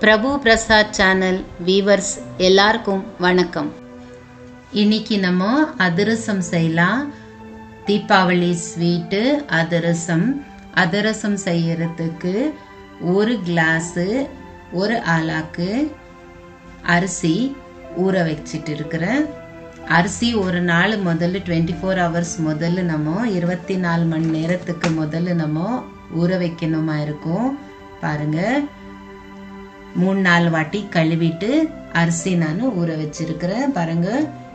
பிரபு Prasad channel viewers எல்லாருக்கும் வணக்கம் இன்னைக்கு நம்ம அதிரசம் செய்யலாம் தீபாவளி ஸ்வீட்டு அதிரசம் அதிரசம் செய்யறதுக்கு ஒரு கிளாஸு ஒரு ஆளாக்கு அரிசி ஊற வச்சிட்டு இருக்கிறேன் அரிசி ஒரு நாள் முதல்ல டுவெண்ட்டி ஃபோர் ஹவர்ஸ் முதல்ல நம்ம இருபத்தி நாலு மணி நேரத்துக்கு முதல்ல நம்ம ஊற வைக்கணுமா இருக்கும் பாருங்க மூணு நாலு வாட்டி கழுவிட்டு அரிசி நான் ஊற வச்சிருக்கிறேன் பாருங்க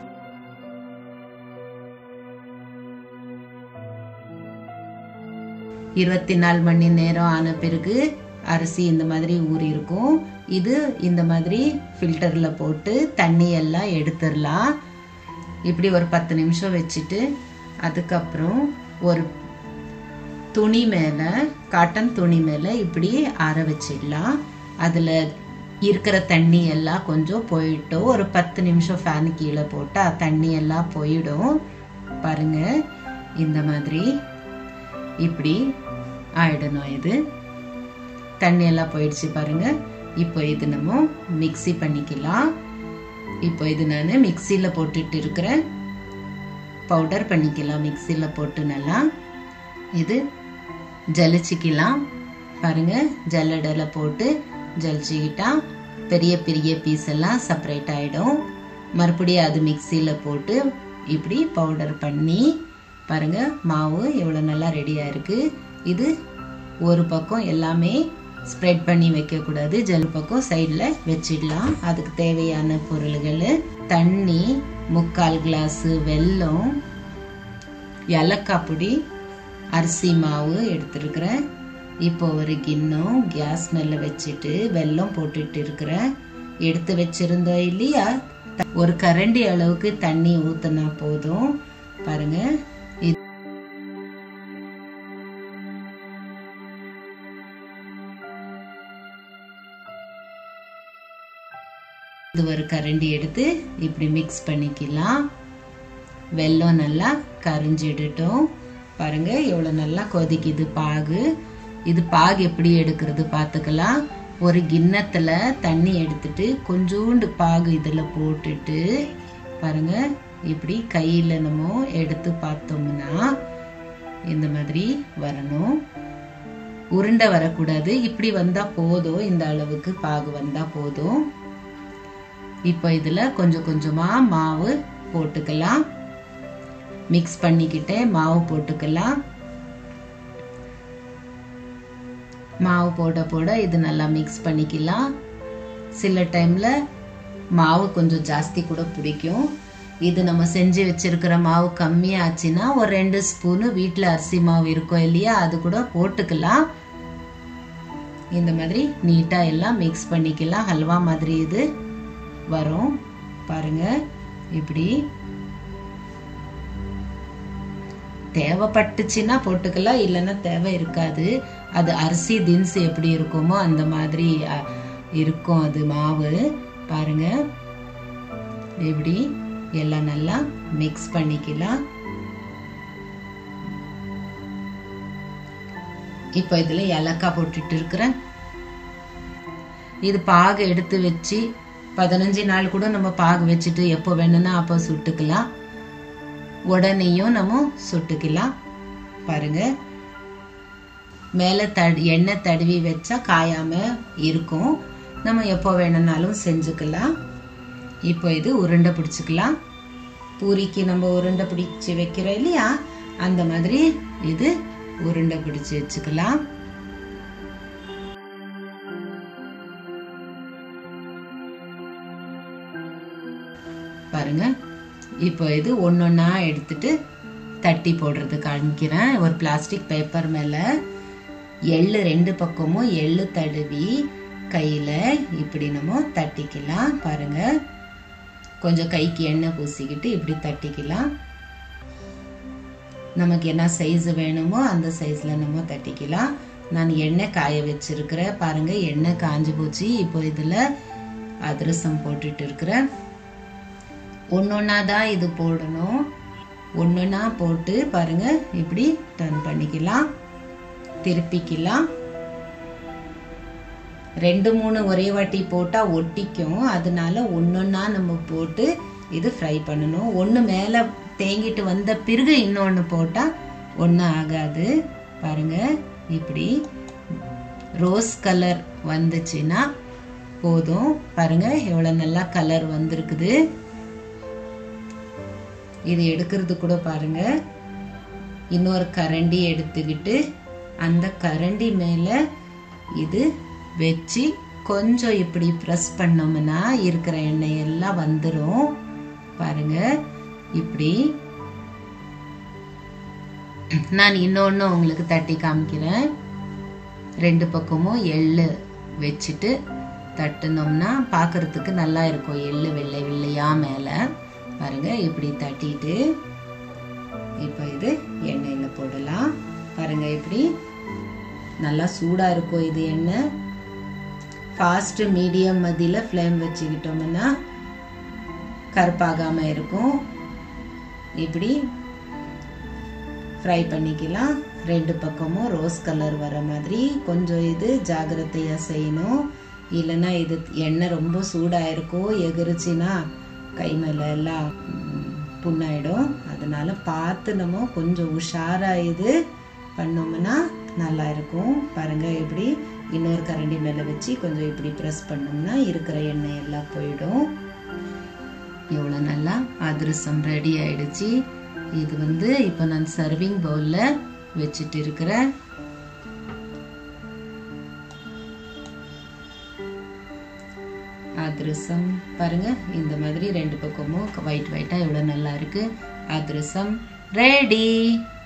இருபத்தி நாலு மணி நேரம் ஆன பிறகு அரிசி இந்த மாதிரி ஊறி இருக்கும் இது இந்த மாதிரி ஃபில்டர்ல போட்டு தண்ணி எல்லாம் எடுத்துடலாம் இப்படி ஒரு பத்து நிமிஷம் வச்சுட்டு அதுக்கப்புறம் ஒரு துணி மேலே காட்டன் துணி மேலே இப்படி ஆற வச்சிடலாம் அதில் இருக்கிற தண்ணி எல்லாம் கொஞ்சம் போயிட்டோம் ஒரு பத்து நிமிஷம் ஃபேன் கீழே போட்டால் தண்ணி எல்லாம் போயிடும் பாருங்க இந்த மாதிரி இப்படி ஆயிடணும் இது தண்ணி எல்லாம் போயிடுச்சு பாருங்க இப்போ இது நம்ம மிக்சி பண்ணிக்கலாம் இப்போ இது நான் மிக்சியில் போட்டுட்டு இருக்கிறேன் பவுடர் பண்ணிக்கலாம் மிக்சியில் போட்டு நல்லா இது ஜலிச்சிக்கலாம் பாருங்க ஜல்லடையில் போட்டு ஜலிச்சிக்கிட்டா பெரிய பெரிய பீஸ் எல்லாம் செப்பரேட் ஆகிடும் மறுபடியும் அது மிக்சியில் போட்டு இப்படி பவுடர் பண்ணி பாருங்க மாவு எவ்வளோ நல்லா ரெடியாக இருக்கு இது ஒரு பக்கம் எல்லாமே ஸ்ப்ரெட் பண்ணி வைக்கக்கூடாது ஜல் பக்கம் சைடில் வச்சிடலாம் அதுக்கு தேவையான பொருள்கள் தண்ணி முக்கால் கிளாஸு வெல்லம் ஏலக்காய் பொடி அரிசி மாவு எடுத்துருக்கிறேன் இப்போ ஒரு கிண்ணம் கேஸ் மேலே வச்சுட்டு வெல்லம் போட்டுட்டு இருக்கிறேன் எடுத்து வச்சிருந்தோம் இல்லையா ஒரு கரண்டி அளவுக்கு தண்ணி ஊற்றினா போதும் பாருங்க இது ஒரு கரண்டி எடுத்து இப்படி மிக்ஸ் பண்ணிக்கலாம் வெல்லம் நல்லா கரைஞ்சிடட்டும் பாருங்க எவ்வளோ நல்லா கொதிக்குது பாகு இது பாகு எப்படி எடுக்கிறது பார்த்துக்கலாம் ஒரு கிண்ணத்தில் தண்ணி எடுத்துட்டு கொஞ்சோண்டு பாகு இதில் போட்டுட்டு பாருங்க இப்படி கையில் நம்ம எடுத்து பார்த்தோம்னா இந்த மாதிரி வரணும் உருண்டை வரக்கூடாது இப்படி வந்தால் போதும் இந்த அளவுக்கு பாகு வந்தால் போதும் இப்போ இதில் கொஞ்சம் கொஞ்சமாக மாவு போட்டுக்கலாம் மிக்ஸ் பண்ணிக்கிட்டே மாவு போட்டுக்கலாம் மாவு போட போட இது நல்லா மிக்ஸ் பண்ணிக்கலாம் சில டைமில் மாவு கொஞ்சம் ஜாஸ்தி கூட பிடிக்கும் இது நம்ம செஞ்சு வச்சிருக்கிற மாவு கம்மியாச்சுன்னா ஒரு ரெண்டு ஸ்பூனு வீட்டில் அரிசி மாவு இருக்கும் இல்லையா அது கூட போட்டுக்கலாம் இந்த மாதிரி நீட்டாக எல்லாம் மிக்ஸ் பண்ணிக்கலாம் ஹல்வா மாதிரி இது வரும் பாருங்க இப்படி தேவைப்பட்டுச்சுன்னா போட்டுக்கலாம் இல்லைன்னா தேவை இருக்காது அது அரிசி தின்ஸ் எப்படி இருக்குமோ அந்த மாதிரி இருக்கும் அது மாவு பாருங்க இப்படி எல்லாம் நல்லா மிக்ஸ் பண்ணிக்கலாம் இப்போ இதுல ஏலக்காய் போட்டுட்டு இருக்கிறேன் இது பாகு எடுத்து வச்சு பதினஞ்சு நாள் கூட நம்ம பாகு வச்சுட்டு எப்போ வேணும்னா அப்போ சுட்டுக்கலாம் உடனேயும் நம்ம சுட்டுக்கலாம் பாருங்க மேலே தடி எண்ணெய் தடவி வச்சா காயாம இருக்கும் நம்ம எப்போ வேணும்னாலும் செஞ்சுக்கலாம் இப்போ இது உருண்டை பிடிச்சிக்கலாம் பூரிக்கு நம்ம உருண்டை பிடிச்சி வைக்கிறோம் இல்லையா அந்த மாதிரி இது உருண்டை பிடிச்சி வச்சுக்கலாம் பாருங்க இப்போ இது ஒன்னொன்னா எடுத்துட்டு தட்டி போடுறது காமிக்கிறேன் ஒரு பிளாஸ்டிக் பேப்பர் மேலே எள்ளு ரெண்டு பக்கமும் எள்ளு தடவி கையில் இப்படி நம்ம தட்டிக்கலாம் பாருங்க கொஞ்சம் கைக்கு எண்ணெய் பூசிக்கிட்டு இப்படி தட்டிக்கலாம் நமக்கு என்ன சைஸ் வேணுமோ அந்த சைஸில் நம்ம தட்டிக்கலாம் நான் எண்ணெய் காய வச்சிருக்கிறேன் பாருங்க எண்ணெய் காஞ்சி போச்சு இப்போ இதில் அதிரசம் போட்டுட்டு இருக்கிறேன் ஒன்றொன்னா தான் இது போடணும் ஒன்றுனா போட்டு பாருங்க இப்படி டர்ன் பண்ணிக்கலாம் திருப்பிக்கலாம் ரெண்டு மூணு ஒரே வாட்டி போட்டால் ஒட்டிக்கும் அதனால ஒன்றொன்னா நம்ம போட்டு இது ஃப்ரை பண்ணணும் ஒன்று மேலே தேங்கிட்டு வந்த பிறகு இன்னொன்று போட்டால் ஒன்றும் ஆகாது பாருங்க இப்படி ரோஸ் கலர் வந்துச்சுன்னா போதும் பாருங்க எவ்வளோ நல்லா கலர் வந்திருக்குது இது எடுக்கிறது கூட பாருங்க இன்னொரு கரண்டி எடுத்துக்கிட்டு அந்த கரண்டி மேலே இது வச்சு கொஞ்சம் இப்படி ப்ரெஸ் பண்ணோம்னா இருக்கிற எண்ணெய் எல்லாம் வந்துடும் பாருங்க இப்படி நான் இன்னொன்று உங்களுக்கு தட்டி காமிக்கிறேன் ரெண்டு பக்கமும் எள்ளு வச்சுட்டு தட்டுனோம்னா பார்க்கறதுக்கு நல்லா இருக்கும் எள்ளு வெள்ளை வெள்ளையா மேலே பாருங்க இப்படி தட்டிட்டு இப்போ இது எண்ணெயில் போடலாம் பாருங்க இப்படி நல்லா சூடாக இருக்கும் இது எண்ணெய் ஃபாஸ்ட் மீடியம் மதியில் ஃப்ளேம் வச்சுக்கிட்டோம்னா கருப்பாகாமல் இருக்கும் இப்படி ஃப்ரை பண்ணிக்கலாம் ரெண்டு பக்கமும் ரோஸ் கலர் வர மாதிரி கொஞ்சம் இது ஜாகிரதையாக செய்யணும் இல்லைன்னா இது எண்ணெய் ரொம்ப சூடாக இருக்கும் எகிருச்சுன்னா கை மேலே எல்லாம் புண்ணாயிடும் அதனால பார்த்து நம்ம கொஞ்சம் உஷாராக இது பண்ணோம்னா நல்லா இருக்கும் பாருங்க இப்படி இன்னொரு கரண்டி மேலே வச்சு கொஞ்சம் இப்படி ப்ரெஸ் பண்ணோம்னா இருக்கிற எண்ணெய் எல்லாம் போயிடும் எவ்வளோ நல்லா அதிரசம் ரெடி ஆயிடுச்சு இது வந்து இப்போ நான் சர்விங் பவுலில் வச்சுட்டு இருக்கிறேன் அதிரசம் பாருங்க இந்த மாதிரி ரெண்டு பக்கமும் ஒயிட் ஒயிட்டாக எவ்வளோ நல்லா இருக்கு அதிரசம் ரெடி